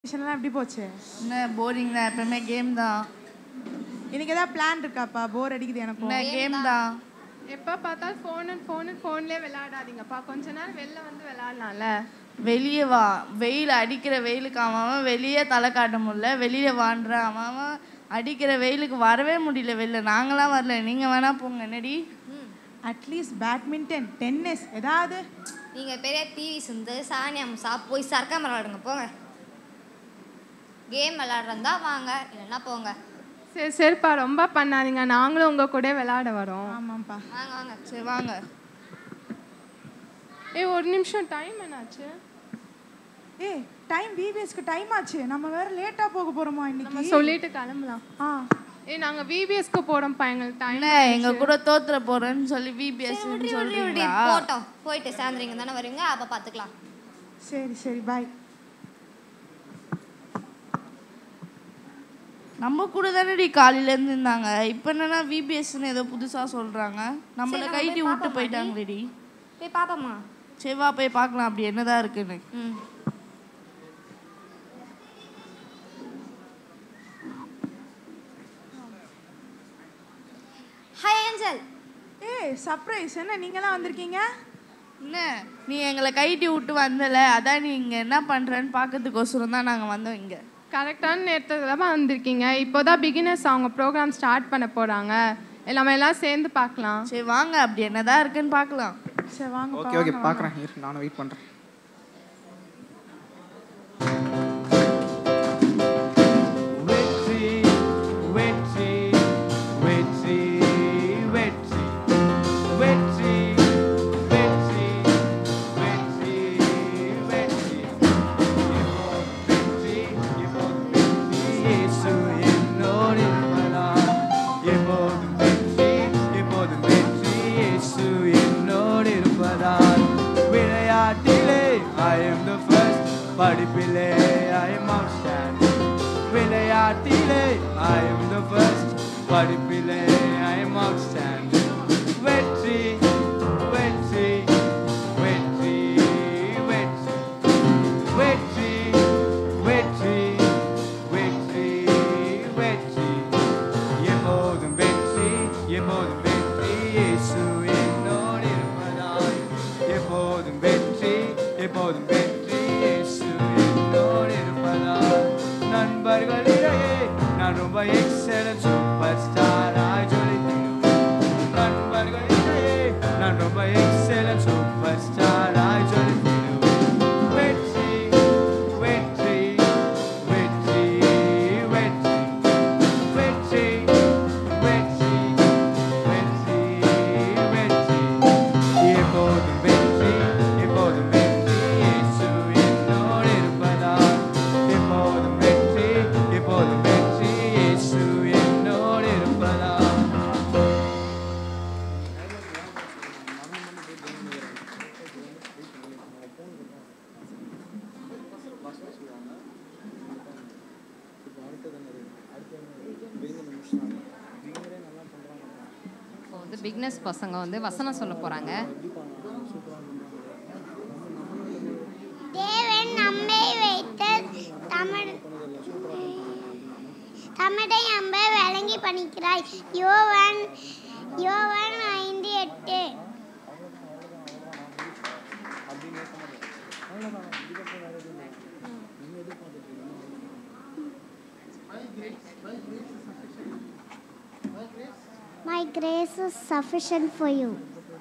எல்லாம் எப்படி போச்சு என்ன போரிங் தான் எப்பவுமே கேம் தான் இன்னைக்கு ஏதாவது பிளான் இருக்காப்பா போர் அடிக்குது எனக்கு என்ன கேம் தான் எப்போ பார்த்தாலும் ஃபோனு ஃபோனு ஃபோன்லேயே விளையாடாதீங்கப்பா கொஞ்ச நேரம் வெளில வந்து விளையாடலாம்ல வெளியே வா வெயில் அடிக்கிற வெயிலுக்கு அவன் அவன் வெளியே தலை காட்ட முடியல வெளியே வாண்டுறான் அவன் அவன் அடிக்கிற வெயிலுக்கு வரவே முடியல வெளில நாங்களாம் வரல நீங்கள் வேணா போங்க என்னடி அட்லீஸ்ட் பேட்மிண்டன் டென்னிஸ் ஏதாவது நீங்க பெரிய டிவி சுந்து சாணி அம்சா போய் சர்க்கம் விளையாடுங்க போங்க கேம் விளையாடுறதா வாங்க இல்லைன்னா போங்க சரி சரிப்பா ரொம்ப பண்ணாதீங்க நாங்களும் உங்கள் கூட விளையாட வரோம் ஆமாம்ப்பா வாங்க வாங்க சரி வாங்க ஏய் ஒரு நிமிஷம் டைம் என்னாச்சு ஏய் டைம் விபிஎஸ்க்கு டைம் ஆச்சு நம்ம வேற லேட்டா போக போறோமா நம்ம இன்னைக்கு சொல்லிட்டு கிளம்பலாம் ஆ ஏய் நாங்கள் விபிஎஸ்க்கு போகிறோம்ப்பா எங்களுக்கு டைம் என்ன எங்க கூட தோத்துற போறேன்னு சொல்லி விபிஎஸ் விட்ரி, விட்ரி, விட்ரி. சொல்றீங்களா போட்டோம் போயிட்டு சாயந்தரிங்க தானே வருவீங்க அப்போ பார்த்துக்கலாம் சரி சரி பாய் நம்ம கூட தானடி காலையில இருந்து இருந்தாங்க இப்போ என்னன்னா விபிஎஸ்ன்னு ஏதோ புதுசா சொல்றாங்க நம்மள நம்ம கைட்டி போய் விட்டு பார்ப்போமா போயிட்டாங்களேடி போய் பாப்போமா சரி வா போய் பார்க்கலாம் அப்படி என்னதான் இருக்குன்னு ம் ஹாய் ஏஞ்சல் ஏய் சர்ப்ரைஸ் என்ன நீங்களாம் வந்திருக்கீங்க என்ன நீ எங்களை கைட்டி விட்டு வந்தல அதான் நீ இங்க என்ன பண்றேன்னு பார்க்கறதுக்கோசரம் தான் நாங்க வந்தோம் இங்க கரெக்டான நேரத்தில் தான் வந்திருக்கீங்க இப்போ தான் பிகினர்ஸ் அவங்க ப்ரோக்ராம் ஸ்டார்ட் பண்ண போகிறாங்க எல்லாமே எல்லாம் சேர்ந்து பார்க்கலாம் சரி வாங்க அப்படி என்னதான் இருக்குன்னு பார்க்கலாம் சரி வாங்க ஓகே ஓகே பார்க்குறேன் இரு நானும் வெயிட் பண்ணுறேன் வெற்றி வெற்றி வெற்றி வெற்றி வெற்றி வெற்றி வெற்றி வெற்றி வெற்றி எப்போதும் வெற்றி இயேசு என்னோடு இருப்பதால் எப்போதும் வெற்றி எப்போதும் வெற்றி இயேசு என்னோடு இருப்பதால் விளையாட்டிலே I am the first படிப்பிலே I am outstanding விளையாட்டிலே I am the first படிப்பிலே I am outstanding வெற்றி வெற்றி வெற்றி வெற்றி வெற்றி வெற்றி வெற்றி வெற்றி எப்போதும் வெற்றி எப்போதும் வெற்றி இயேசு என்னோடு இருப்பதால் எப்போதும் வெற்றி எப்போதும் வெற்றி இயேசு என்னோடு இருப்பதால் நண்பர்களிடையே நான் ரொம்ப எக்ஸலன்ட் சூப்பர் ஸ்டாராய் ஜொலித்திடுவேன் நண்பர்களிடையே நான் ரொம்ப எக்ஸலன்ட் சூப்பர் ஸ்டாராய் ஜொலித்திடுவேன் வெற்றி வெற்றி வெற்றி வெற்றி வெற்றி வெற்றி வெற்றி வெற்றி எப்போதும் வெற்றி எப்போதும் வெற்றி இயேசு என்னோடு இருப்பதால் எப்போதும் வெற்றி எப்போதும் வெற்றி இயேசு என்னோடு இருப்பதால் இப்போ வந்து பிக்னஸ் பசங்க வந்து வசனம் சொல்ல போகிறாங்க தேவன் நம்மை வைத்த தமிழ் தமிழை நம்ப வழங்கி பணிக்கிறாய் யோவான் யோவான் ஐந்து எட்டு My grace is sufficient for you.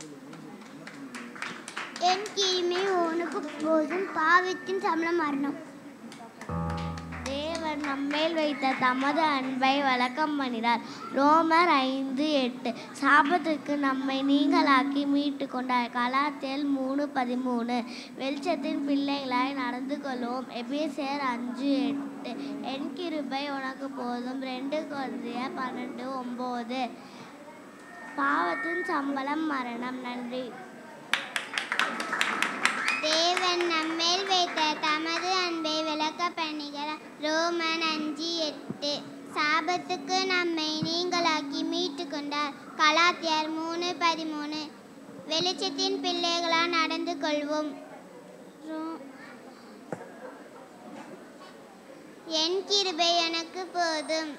என் கீழ்மை உனக்கு போதும் பாவத்தின் சம்பளம் மரணம் தேவன் நம்மேல் வைத்த தமது அன்பை வழக்கம் பண்ணினார் ரோமர் ஐந்து எட்டு சாபத்துக்கு நம்மை நீங்களாக்கி மீட்டு கொண்டார் கலாத்தேல் மூணு பதிமூணு வெளிச்சத்தின் பிள்ளைகளாய் நடந்து கொள்வோம் எபேசியர் அஞ்சு எட்டு என் கிருபை உனக்கு போதும் ரெண்டு குழந்தைய பன்னெண்டு ஒம்பது பாவத்தின் சம்பளம் மரணம் நன்றி தேவன் நம்மேல் வைத்த தமது அன்பை விளக்க பண்ணுகிறார் ரோமன் அஞ்சு எட்டு சாபத்துக்கு நம்மை நீங்களாக்கி மீட்டு கொண்டார் கலாத்தியர் மூணு பதிமூணு வெளிச்சத்தின் பிள்ளைகளாக நடந்து கொள்வோம் ரோ- என் கிருபை எனக்கு போதும்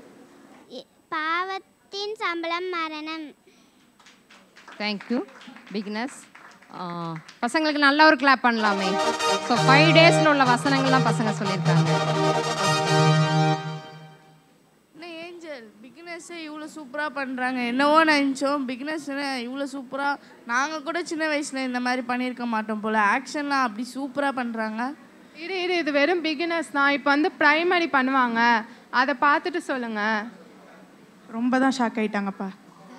பாவத்தின் சம்பளம் மரணம் தேங்க்யூ பிகினஸ் பசங்களுக்கு நல்ல ஒரு கிளாப் பண்ணலாமே ஸோ ஃபைவ் டேஸில் உள்ள வசனங்கள்லாம் பசங்க சொல்லியிருக்காங்க என்ன ஏஞ்சல் பிகினர்ஸே இவ்வளோ சூப்பராக பண்ணுறாங்க என்னவோ நினச்சோம் பிகினர்ஸ் இவ்வளோ சூப்பராக நாங்கள் கூட சின்ன வயசில் இந்த மாதிரி பண்ணியிருக்க மாட்டோம் போல் ஆக்ஷன்லாம் அப்படி சூப்பராக பண்ணுறாங்க இரு இரு இது வெறும் பிகினர்ஸ் தான் இப்போ வந்து ப்ரைமரி பண்ணுவாங்க அதை பார்த்துட்டு சொல்லுங்கள் ரொம்ப தான் ஷாக் ஆயிட்டாங்கப்பா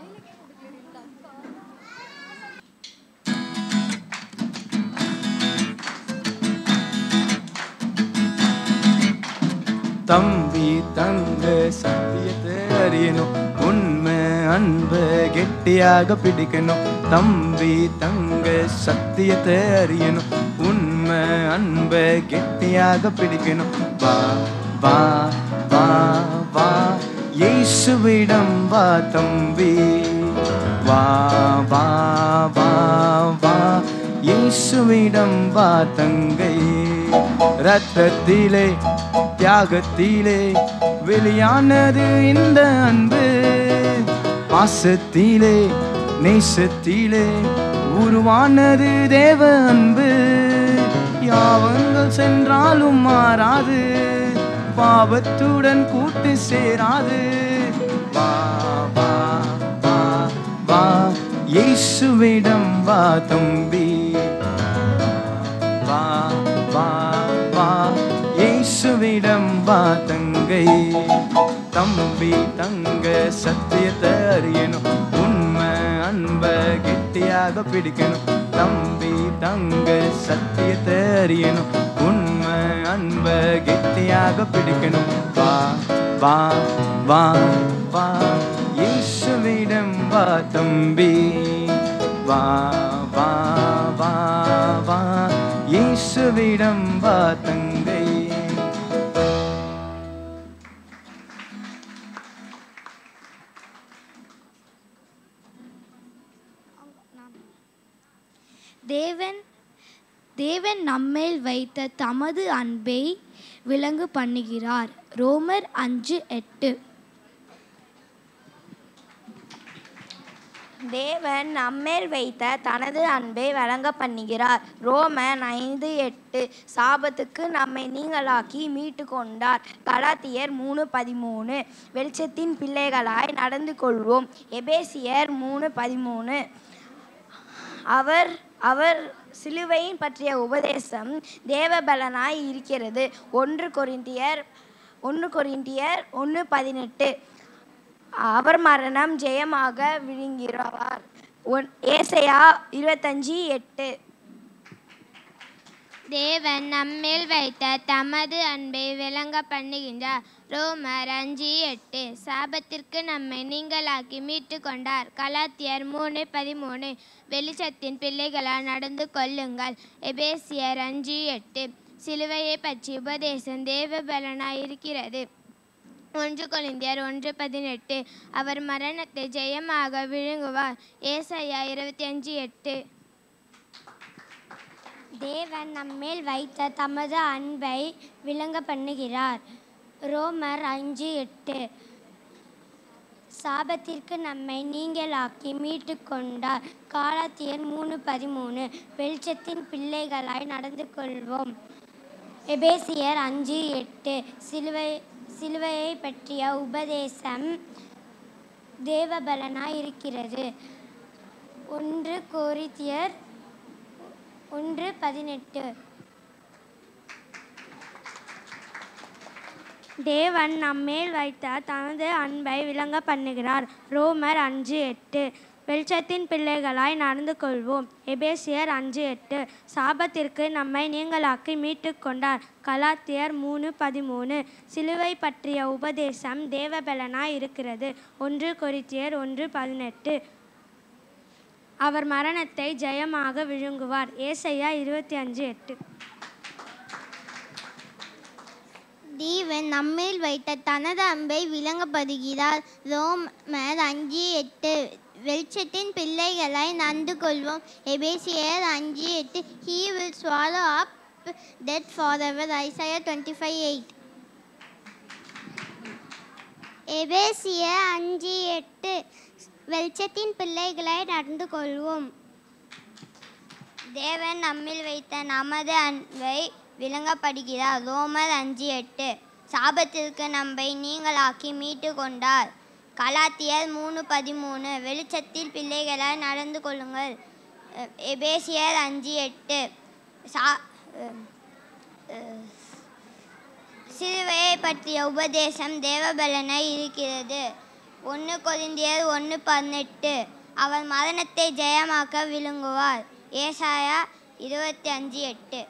தம்பி தங்க சத்தியத்தை அறியணும் உண்மை அன்பை கெட்டியாக பிடிக்கணும் தம்பி தங்க சத்தியத்தை அறியணும் உண்மை அன்பை கெட்டியாக பிடிக்கணும் வா வா வா வா இயேசுவிடம் வா தம்பி வா வா வா வா இயேசுவிடம் வா தங்கை ரத்தத்திலே தியாகத்திலே வெளியானது இந்த அன்பு பாசத்திலே நேசத்திலே உருவானது தேவ அன்பு யாவங்கள் சென்றாலும் மாறாது பாவத்துடன் கூட்டு சேராது வா வா வா வா இயேசுவிடம் வா தம்பி வா வா வா இயேசுவிடம் வா தங்கை தம்பி தங்க சத்தியத்தை அறியணும் உண்மை அன்பை கெட்டியாக பிடிக்கணும் தம்பி தங்க சத்தியத்தை அறியணும் உண்மை அன்பை கெட்டியாக பிடிக்கணும் வா வா வா வா இயேசுவிடம் வா தம்பி வா வா வா வா இயேசுவிடம் வா தங்கை தேவன் தேவன் நம்மேல் வைத்த தமது அன்பை விளங்கு பண்ணுகிறார் ரோமர் அஞ்சு எட்டு தேவன் நம்மேல் வைத்த தனது அன்பை வழங்க பண்ணுகிறார் ரோமன் ஐந்து எட்டு சாபத்துக்கு நம்மை நீங்களாக்கி மீட்டு கொண்டார் கலாத்தியர் மூணு பதிமூணு வெளிச்சத்தின் பிள்ளைகளாய் நடந்து கொள்வோம் எபேசியர் மூணு பதிமூணு அவர் அவர் சிலுவையின் பற்றிய உபதேசம் தேவபலனாய் இருக்கிறது ஒன்று கொரிந்தியர் ஒன்று கொரிந்தியர் ஒன்று பதினெட்டு அவர் மரணம் ஜெயமாக விழுங்கிறவர் ஒன் ஏசையா இருபத்தஞ்சி எட்டு தேவன் நம்மேல் வைத்த தமது அன்பை விளங்க பண்ணுகின்றார் ரோமர் அஞ்சு எட்டு சாபத்திற்கு நம்மை நீங்களாக்கி மீட்டு கொண்டார் கலாத்தியர் மூணு பதிமூணு வெளிச்சத்தின் பிள்ளைகளால் நடந்து கொள்ளுங்கள் எபேசியர் அஞ்சு எட்டு சிலுவையை பற்றி உபதேசம் தேவ பலனாய் இருக்கிறது ஒன்று கொலிந்தியர் ஒன்று பதினெட்டு அவர் மரணத்தை ஜெயமாக விழுங்குவார் ஏசாயா இருபத்தி அஞ்சு எட்டு தேவன் நம்மேல் வைத்த தமது அன்பை விளங்க பண்ணுகிறார் ரோமர் அஞ்சு எட்டு சாபத்திற்கு நம்மை நீங்களாக்கி மீட்டு கொண்டார் காலாத்தியர் மூணு பதிமூணு வெளிச்சத்தின் பிள்ளைகளாய் நடந்து கொள்வோம் எபேசியர் அஞ்சு எட்டு சிலுவை சிலுவையை பற்றிய உபதேசம் தேவபலனாய் இருக்கிறது ஒன்று கோரித்தியர் ஒன்று பதினெட்டு தேவன் நம்மேல் வைத்த தனது அன்பை விளங்க பண்ணுகிறார் ரோமர் அஞ்சு எட்டு வெளிச்சத்தின் பிள்ளைகளாய் நடந்து கொள்வோம் எபேசியர் அஞ்சு எட்டு சாபத்திற்கு நம்மை நீங்களாக்கி மீட்டு கொண்டார் கலாத்தியர் மூணு பதிமூணு சிலுவை பற்றிய உபதேசம் தேவபலனாய் இருக்கிறது ஒன்று கொரித்தியர் ஒன்று பதினெட்டு அவர் மரணத்தை ஜெயமாக விழுங்குவார் ஏசையா இருபத்தி அஞ்சு எட்டு தேவன் நம்மேல் வைத்த தனது அன்பை விளங்கப்படுகிறார் ரோமர் அஞ்சு எட்டு வெளிச்சத்தின் பிள்ளைகளாய் நடந்து கொள்வோம் எபேசியர் அஞ்சு எட்டு he will swallow up death forever Isaiah twenty five eight எபேசிய அஞ்சு எட்டு வெளிச்சத்தின் பிள்ளைகளை நடந்து கொள்வோம் தேவன் நம்மில் வைத்த நமது அன்பை விளங்கப்படுகிறார் ரோமர் அஞ்சு எட்டு சாபத்திற்கு நம்மை நீங்களாக்கி மீட்டு கொண்டார் கலாத்தியர் மூணு பதிமூணு வெளிச்சத்தில் பிள்ளைகளாய் நடந்து கொள்ளுங்கள் எ- எபேசியர் அஞ்சு எட்டு சா அஹ், அஹ், சிலுவையை பற்றிய உபதேசம் தேவபலனை இருக்கிறது ஒன்று கொரிந்தியர் ஒன்று பதினெட்டு அவர் மரணத்தை ஜெயமாக்க விழுங்குவார் ஏசாயா இருபத்தி அஞ்சு எட்டு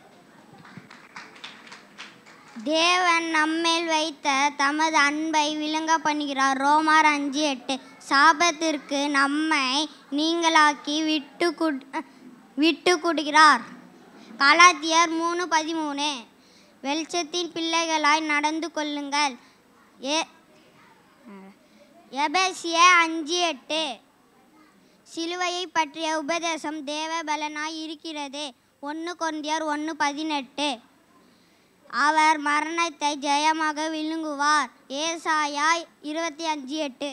தேவன் நம்மேல் வைத்த தமது அன்பை விளங்க பண்ணுகிறார் ரோமார் அஞ்சு எட்டு சாபத்திற்கு நம்மை நீங்களாக்கி விட்டு குட் விட்டு கொடுக்கிறார் கலாத்தியர் மூணு பதிமூணு வெளிச்சத்தின் பிள்ளைகளாய் நடந்து கொள்ளுங்கள் ஏ எபேசிய அஞ்சு எட்டு சிலுவையை பற்றிய உபதேசம் தேவ பலனாய் இருக்கிறது ஒன்று கொந்தியர் ஒன்று பதினெட்டு அவர் மரணத்தை ஜெயமாக விழுங்குவார் ஏசாயா இருபத்தி அஞ்சு எட்டு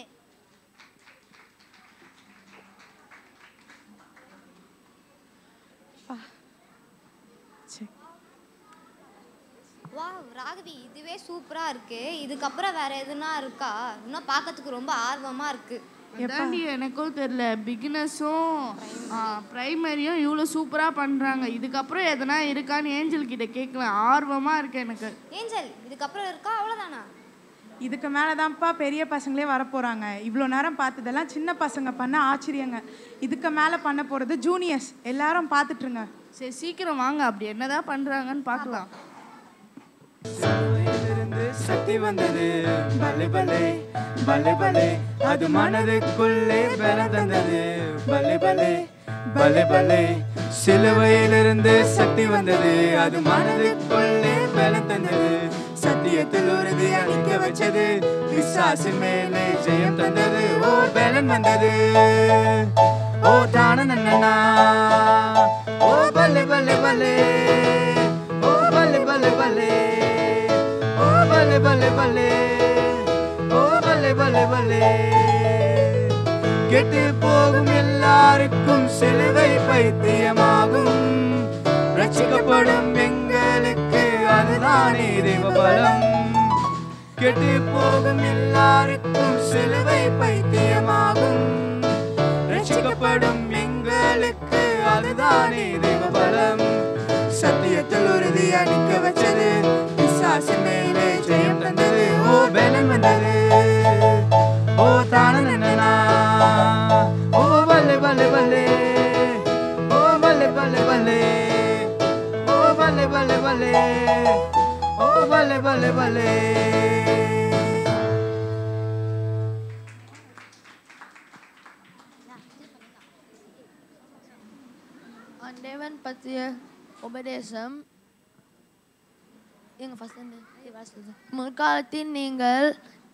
வா ராகவி இதுவே சூப்பராக இருக்கு இதுக்கப்புறம் வேற எதுனா இருக்கா இன்னும் பார்க்கறதுக்கு ரொம்ப ஆர்வமாக இருக்கு அதாண்டி எனக்கும் தெரியல பிகினஸும் ப்ரைமரியும் இவ்வளோ சூப்பராக பண்ணுறாங்க இதுக்கப்புறம் எதனா இருக்கான்னு ஏஞ்சல் கிட்ட கேட்கலாம் ஆர்வமாக இருக்கு எனக்கு ஏஞ்சல் இதுக்கப்புறம் இருக்கா அவ்வளோதானா இதுக்கு மேலே தான்ப்பா பெரிய பசங்களே வரப்போகிறாங்க இவ்வளோ நேரம் பார்த்ததெல்லாம் சின்ன பசங்க பண்ண ஆச்சரியங்க இதுக்கு மேலே பண்ண போகிறது ஜூனியர்ஸ் எல்லாரும் பார்த்துட்ருங்க சரி சீக்கிரம் வாங்க அப்படி என்னதான் பண்ணுறாங்கன்னு பார்க்கலாம் இருந்து சக்தி வந்தது பலே பலே பலே பலே அது மனதுக்குள்ளே பலம் தந்தது பலே பலே பலே பலே சிலுவையிலிருந்து சக்தி வந்தது அது மனதுக்குள்ளே பலம் தந்தது சத்தியத்தில் உறுதி அளிக்க வச்சது விசாசி மேலே ஜெயம் தந்தது ஓ பலன் வந்தது ஓ தான நன்னா ஓ பலே பலே பலே ஓ பலே பலே பலே ஓ பலே பலே பலே ஓ பலே பலே பலே கெட்டு போகும் எல்லாருக்கும் சிலுவை பைத்தியமாகும் ரட்சிக்கப்படும் எங்களுக்கு அதுதானே தேவபலம் கெட்டு போகும் எல்லாருக்கும் சிலுவை பைத்தியமாகும் ரட்சிக்கப்படும் எங்களுக்கு அதுதானே தேவபலம் சத்தியத்தில் உறுதி அணிக்க வச்சது பிசாசு மேலே ஜெயம் தந்தது ஓ பலன் வந்தது ஓ தான நன்னா ஓ பல்லே பல்லே பல்லே ஓ பல்லே பல்லே பல்லே ஓ பல்லே பல்லே பல்லே ஓ பல்லே பல்லே பல்லே தேவன் பற்றிய உபதேசம் எங்க ஃபர்ஸ்ட் முற்காலத்தில் நீங்கள்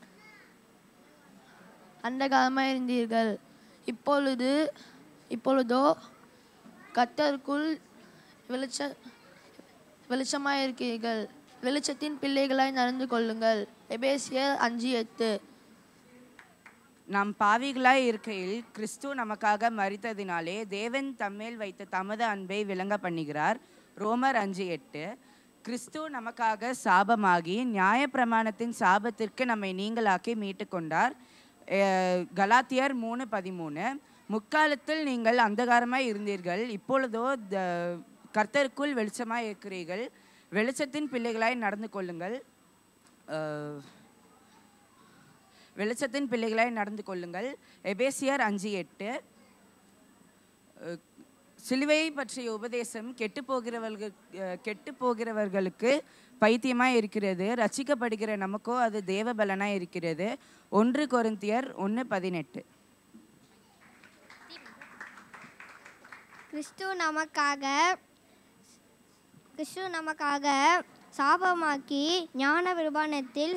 அந்த காலமாக இருந்தீர்கள் இப்பொழுது இப்பொழுதோ கத்தருக்குள் வெளிச்ச வெளிச்சமாக இருக்கிறீர்கள் வெளிச்சத்தின் பிள்ளைகளாய் நடந்து கொள்ளுங்கள் எபேசியர் அஞ்சு எட்டு நாம் பாவிகளாய் இருக்கையில் கிறிஸ்து நமக்காக மரித்ததினாலே தேவன் தம்மேல் வைத்த தமது அன்பை விளங்க பண்ணுகிறார் ரோமர் அஞ்சு எட்டு கிறிஸ்து நமக்காக சாபமாகி நியாயப்பிரமாணத்தின் சாபத்திற்கு நம்மை நீங்களாக்கி மீட்டு கொண்டார் அஹ் கலாத்தியர் மூணு பதிமூணு முக்காலத்தில் நீங்கள் அந்தகாரமாய் இருந்தீர்கள் இப்பொழுதோ த- கர்த்தருக்குள் வெளிச்சமாய் இருக்கிறீர்கள் வெளிச்சத்தின் பிள்ளைகளாய் நடந்து கொள்ளுங்கள் அஹ் வெளிச்சத்தின் பிள்ளைகளாய் நடந்து கொள்ளுங்கள் எபேசியர் அஞ்சு எட்டு அஹ் சிலுவையை பற்றிய உபதேசம் கெட்டு போகிறவர்கள் கெட்டு போகிறவர்களுக்கு பைத்தியமாய் இருக்கிறது ரட்சிக்கப்படுகிற நமக்கோ அது தேவபலனாய் இருக்கிறது ஒன்று கொரிந்தியர் ஒன்று பதினெட்டு கிறிஸ்து நமக்காக கிறிஸ்து நமக்காக சாபமாக்கி ஞான விருபானத்தில்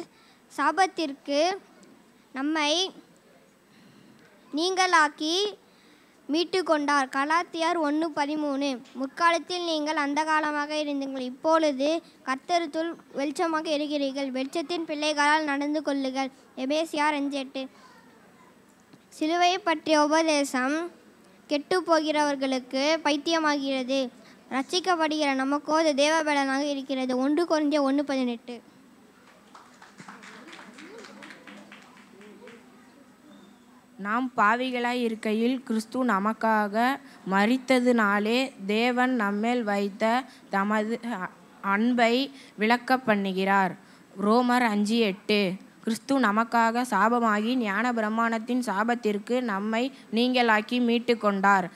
சாபத்திற்கு நம்மை நீங்களாக்கி மீட்டு கொண்டார் கலாத்தியார் ஒன்று பதிமூணு முற்காலத்தில் நீங்கள் அந்த காலமாக இருந்தீர்கள் இப்பொழுது கர்த்தருத்துள் வெளிச்சமாக இருக்கிறீர்கள் வெளிச்சத்தின் பிள்ளைகளால் நடந்து கொள்ளுங்கள் எபேசியார் அஞ்சு எட்டு சிலுவையை பற்றிய உபதேசம் கெட்டு போகிறவர்களுக்கு பைத்தியமாகிறது ரட்சிக்கப்படுகிற நமக்கோ அது தேவபலனாக இருக்கிறது ஒன்று குறைஞ்ச ஒன்று பதினெட்டு நாம் பாவிகளாய் இருக்கையில் கிறிஸ்து நமக்காக மரித்ததினாலே தேவன் நம்மேல் வைத்த தமது அ- அன்பை விளக்க பண்ணுகிறார் ரோமர் அஞ்சு எட்டு கிறிஸ்து நமக்காக சாபமாகி ஞான பிரமாணத்தின் சாபத்திற்கு நம்மை நீங்களாக்கி மீட்டு கொண்டார்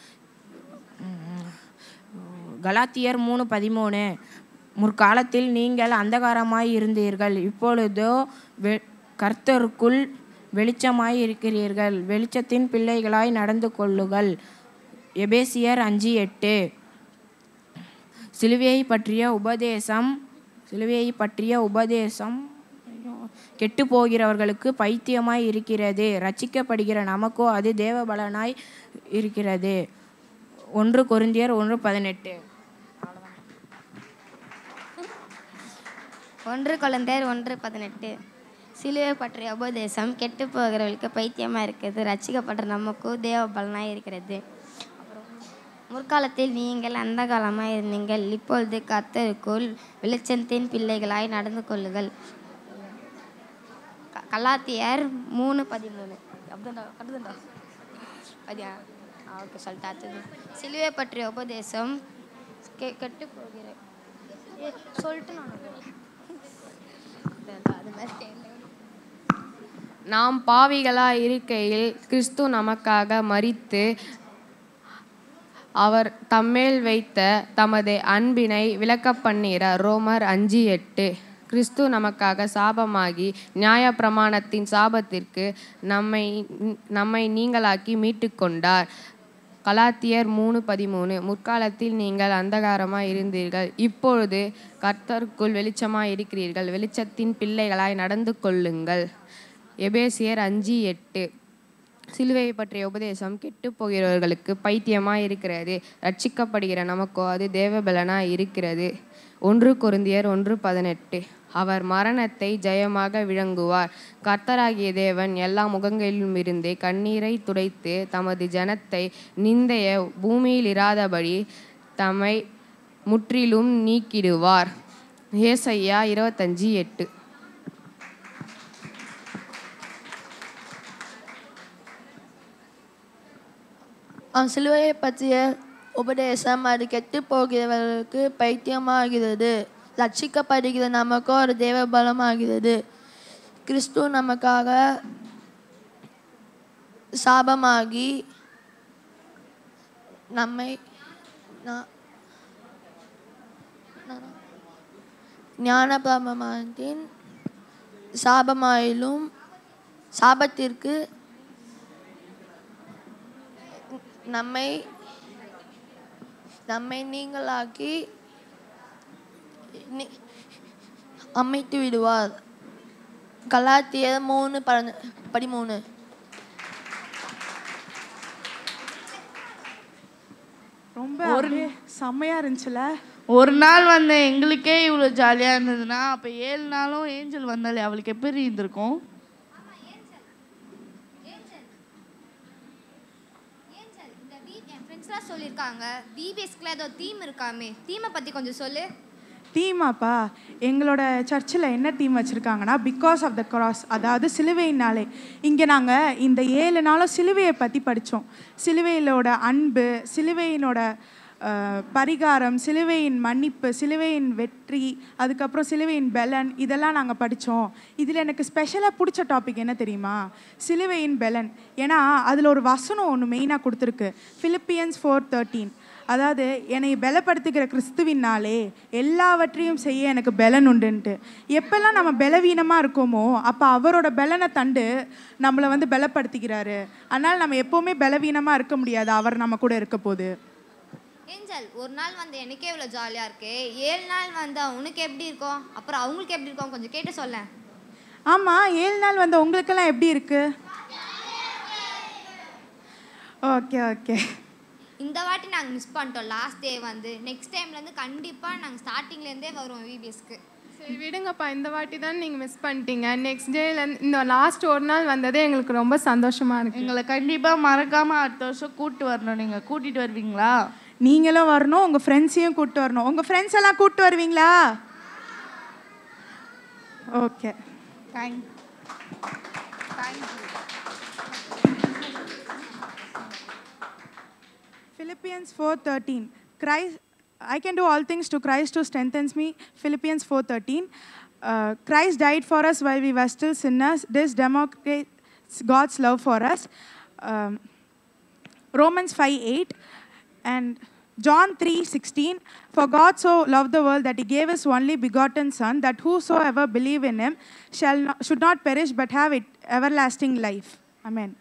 கலாத்தியர் மூணு பதிமூணு முற்காலத்தில் நீங்கள் அந்தகாரமாய் இருந்தீர்கள் இப்பொழுதோ வெ கர்த்தருக்குள் வெளிச்சமாய் இருக்கிறீர்கள் வெளிச்சத்தின் பிள்ளைகளாய் நடந்து கொள்ளுங்கள் எபேசியர் அஞ்சு எட்டு சிலுவையை பற்றிய உபதேசம் சிலுவையை பற்றிய உபதேசம் கெட்டு போகிறவர்களுக்கு பைத்தியமாய் இருக்கிறது ரட்சிக்கப்படுகிற நமக்கோ அது தேவபலனாய் இருக்கிறது ஒன்று கொரிந்தியர் ஒன்று பதினெட்டு ஒன்று குழந்தையர் ஒன்று பதினெட்டு சிலுவை பற்றிய உபதேசம் கெட்டு போகிறவர்களுக்கு பைத்தியமாக இருக்குது ரட்சிக்கப்படுற நமக்கும் தேவ பலனாக இருக்கிறது அப்புறம் முற்காலத்தில் நீங்கள் அந்த காலமாக இருந்தீங்கள் இப்பொழுது கர்த்தருக்குள் வெளிச்சத்தின் பிள்ளைகளாய் நடந்து கொள்ளுங்கள் க- கலாத்தியர் மூணு பதிமூணு அப்படிதான்டா கட்டுதுண்டா அதியா ஆ ஓகே சொல்லிட்டு அடுத்தது சிலுவை பற்றிய உபதேசம் கெ கெட்டு போகிற ஏ, சொல்லிட்டு நான் அது மாதிரி தெரியல. நாம் பாவிகளாய் இருக்கையில் கிறிஸ்து நமக்காக மரித்து அவர் தம்மேல் வைத்த தமது அன்பினை விளக்கப் பண்ணுகிறார் ரோமர் அஞ்சு எட்டு கிறிஸ்து நமக்காக சாபமாகி நியாயப்பிரமாணத்தின் சாபத்திற்கு நம்மை நம்மை நீங்களாக்கி மீட்டுக்கொண்டார் கலாத்தியர் மூணு பதிமூணு முற்காலத்தில் நீங்கள் அந்தகாரமாய் இருந்தீர்கள் இப்பொழுது கர்த்தருக்குள் வெளிச்சமாய் இருக்கிறீர்கள் வெளிச்சத்தின் பிள்ளைகளாய் நடந்து கொள்ளுங்கள் எபேசியர் அஞ்சு எட்டு சிலுவையை பற்றிய உபதேசம் கெட்டுப் போகிறவர்களுக்கு பைத்தியமாய் இருக்கிறது ரட்சிக்கப்படுகிற நமக்கோ அது தேவபலனாய் இருக்கிறது ஒன்று கொரிந்தியர் ஒன்று பதினெட்டு அவர் மரணத்தை ஜெயமாக விளங்குவார் கர்த்தராகிய தேவன் எல்லா முகங்களிலும் இருந்து கண்ணீரை துடைத்து தமது ஜனத்தை நிந்தைய பூமியில் இராதபடி தம்மை முற்றிலும் நீக்கிடுவார் ஏசையா இருபத்தஞ்சி எட்டு அவன் சிலுவையை பற்றிய உபதேசம் அது கெட்டு போகிறவர்களுக்கு பைத்தியமாகிறது ரட்சிக்கப்படுகிற நமக்கோ ஒரு தேவ பலமாகிறது கிறிஸ்து நமக்காக சாபமாகி நம்மை நா- நா- ஞானபிரமாணத்தின் சாபமாயிலும் சாபத்திற்கு நம்மை நம்மை நீங்களாக்கி நி- அமைத்து விடுவார் கலாத்தியர் மூணு பதி பதிமூணு ரொம்ப அப்படியே செம்மையா இருந்துச்சுல ஒரு நாள் வந்த எங்களுக்கே இவ்வளோ ஜாலியாக இருந்ததுன்னா அப்போ ஏழு நாளும் ஏஞ்சல் வந்தாலே அவளுக்கு எப்படி இருந்திருக்கும் இந்த வீக் என் ஃப்ரெண்ட்ஸ்லாம் சொல்லியிருக்காங்க பிபிஎஸ்க்குள்ள ஏதோ தீம் இருக்காமே தீமை பற்றி கொஞ்சம் சொல்லு தீமாப்பா எங்களோட சர்ச்சில் என்ன தீம் வச்சுருக்காங்கன்னா பிகாஸ் ஆஃப் த cross அதாவது சிலுவையினாலே இங்கே நாங்கள் இந்த ஏழு நாளும் சிலுவையை பற்றி படித்தோம் சிலுவையிலோட அன்பு சிலுவையினோட அஹ், பரிகாரம் சிலுவையின் மன்னிப்பு சிலுவையின் வெற்றி அதுக்கப்புறம் சிலுவையின் பெலன் இதெல்லாம் நாங்கள் படித்தோம் இதில் எனக்கு ஸ்பெஷலாக பிடிச்ச டாபிக் என்ன தெரியுமா சிலுவையின் பெலன் ஏன்னா அதில் ஒரு வசனம் ஒன்று மெயினாக கொடுத்துருக்கு பிலிப்பியன்ஸ் ஃபோர் தேர்ட்டீன் அதாவது என்னை பலப்படுத்துகிற கிறிஸ்துவினாலே எல்லாவற்றையும் செய்ய எனக்கு பலன் உண்டுன்ட்டு எப்பெல்லாம் நம்ம பலவீனமாக இருக்கோமோ அப்போ அவரோட பலனை தண்டு நம்மளை வந்து பலப்படுத்திக்கிறாரு அதனால் நம்ம எப்போவுமே பலவீனமாக இருக்க முடியாது அவர் நம்ம கூட இருக்க போது ஏஞ்சல் ஒரு நாள் வந்து எனக்கே இவ்வளோ ஜாலியாக இருக்கு ஏழு நாள் வந்தா உனக்கு எப்படி இருக்கும் அப்புறம் அவங்களுக்கு எப்படி இருக்கும் கொஞ்சம் கேட்டு சொல்லேன் ஆமாம் ஏழு நாள் வந்த உங்களுக்கெல்லாம் எப்படி இருக்கு ஓகே ஓகே இந்த வாட்டி நாங்கள் மிஸ் பண்ணிட்டோம் லாஸ்ட் டே வந்து நெக்ஸ்ட் டைம்லேருந்து கண்டிப்பாக நாங்கள் ஸ்டார்டிங்லேருந்தே வருவோம் விபிஎஸ்க்கு சரி விடுங்கப்பா இந்த வாட்டி தான் நீங்கள் மிஸ் பண்ணிட்டீங்க நெக்ஸ்ட் டேலேருந்து இந்த லாஸ்ட் ஒரு நாள் வந்ததே எங்களுக்கு ரொம்ப சந்தோஷமாக இருக்கு எங்களை கண்டிப்பாக மறக்காமல் அடுத்த வருஷம் கூட்டு வரணும் நீங்கள் கூட்டிகிட்டு வருவீங்களா நீங்களும் வரணும் உங்கள் ஃப்ரெண்ட்ஸையும் கூப்பிட்டு வரணும் உங்கள் ஃப்ரெண்ட்ஸ் எல்லாம் கூப்பிட்டு வருவீங்களா okay thank Philippians 4:13 Christ I can do all things to Christ who strengthens me Philippians 4:13 uh, Christ died for us while we were still sinners this demonstrates God's love for us um, Romans 5:8 and John 3:16 For God so loved the world that he gave his only begotten son that whosoever believe in him shall not, should not perish but have it, everlasting life amen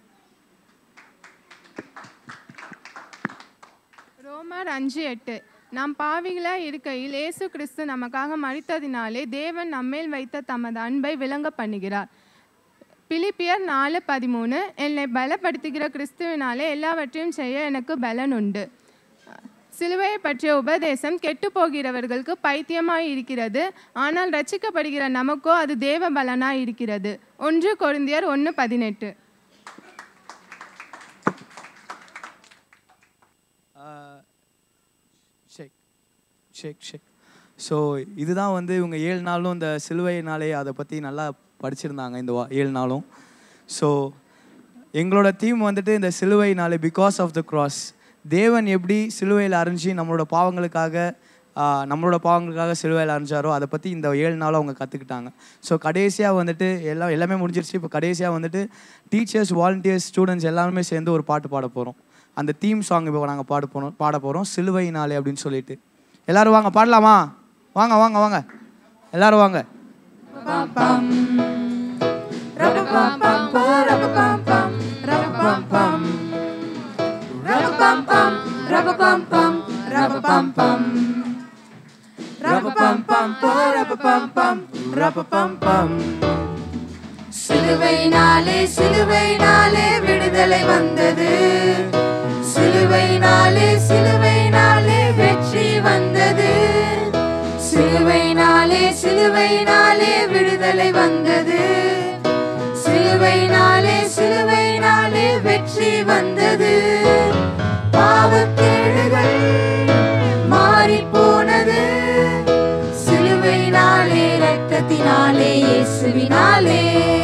ரோமர் அஞ்சு எட்டு நாம் பாவிகளாய் இருக்கையில் இயேசு கிறிஸ்து நமக்காக மறித்ததினாலே தேவன் நம்மேல் வைத்த தமது அன்பை விளங்க பண்ணுகிறார் பிலிப்பியர் நாலு பதிமூணு என்னை பலப்படுத்துகிற கிறிஸ்துவினாலே எல்லாவற்றையும் செய்ய எனக்கு பலன் உண்டு சிலுவையை பற்றிய உபதேசம் கெட்டு போகிறவர்களுக்கு பைத்தியமாய் இருக்கிறது ஆனால் ரட்சிக்கப்படுகிற நமக்கோ அது தேவ பலனாய் இருக்கிறது ஒன்று கொரிந்தியர் ஒன்று பதினெட்டு ஷேக் ஷேக் ஷேக் ஸோ இதுதான் வந்து இவங்க ஏழு நாளும் இந்த சிலுவை நாளே அதை பற்றி நல்லா படிச்சிருந்தாங்க இந்த வா ஏழு நாளும் ஸோ எங்களோட தீம் வந்துட்டு இந்த சிலுவை நாளே பிகாஸ் ஆஃப் த கிராஸ் தேவன் எப்படி சிலுவையில் அரைஞ்சி நம்மளோட பாவங்களுக்காக ஆஹ், நம்மளோட பாவங்களுக்காக சிலுவையில் அரைஞ்சாரோ அதை பற்றி இந்த ஏழு நாளும் அவங்க கற்றுக்கிட்டாங்க ஸோ கடைசியாக வந்துட்டு எல்லாம் எல்லாமே முடிஞ்சிருச்சு இப்போ கடைசியாக வந்துட்டு டீச்சர்ஸ் வாலண்டியர்ஸ் ஸ்டூடெண்ட்ஸ் எல்லாருமே சேர்ந்து ஒரு பாட்டு பாட போகிறோம் அந்த தீம் சாங் இப்போ நாங்கள் பாட போகிறோம் பாட போகிறோம் சிலுவை நாளே அப்படின்னு சொல்லிட்டு எல்லாரும் வாங்க பாடலாமா வாங்க வாங்க வாங்க எல்லாரும் வாங்க சிலுவையினாலே சிலுவையினாலே விடுதலை வந்தது சிலுவையினாலே சிலுவையினாலே வெற்றி வந்தது சிலுவையினாலே சிலுவையினாலே விடுதலை வந்தது சிலுவையினாலே சிலுவையினாலே வெற்றி வந்தது பாவக்கேடுகள் மாறி போனது சிலுவையினாலே இரத்தத்தினாலே இயேசுவினாலே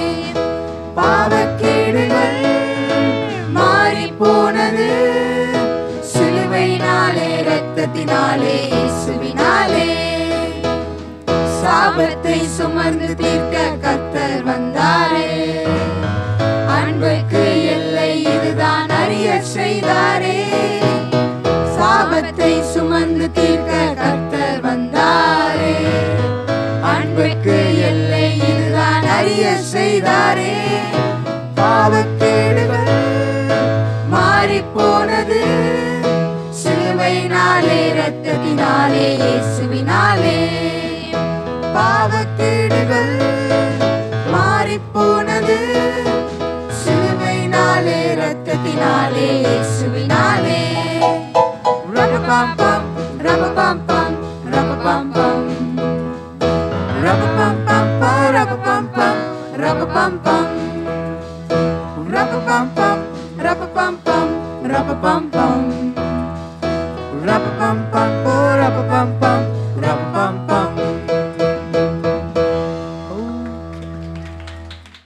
பாவக்கேடுகள் மாறி போனது சிலுவையினாலே இரத்தத்தினாலே இயேசுவினாலே சாபத்தை சுமந்து தீர்க்க கர்த்தர் வந்தாரே அன்புக்கு எல்லை இதுதான் அறிய செய்தாரே சாபத்தை சுமந்து தீர்க்க கர்த்தர் வந்தாரே அன்புக்கு எல்லை இதுதான் அறிய செய்தாரே பாவக்கேடுகள் மாறி போனது சிலுவையினாலே இரத்தத்தினாலே இயேசுவினாலே பாவக்கேடுகள் மாறி போனது சிலுவையினாலே இரத்தத்தினாலே இயேசுவினாலே ரபபம் பம் ரபபம் பம் ரபபம் பம் ரபபம் பம் ரபபம் பம் ரபபம் பம் ரபபம் பம் ரபபம் பம் ரபபம் பம் ரபபம் பம் ரபபம்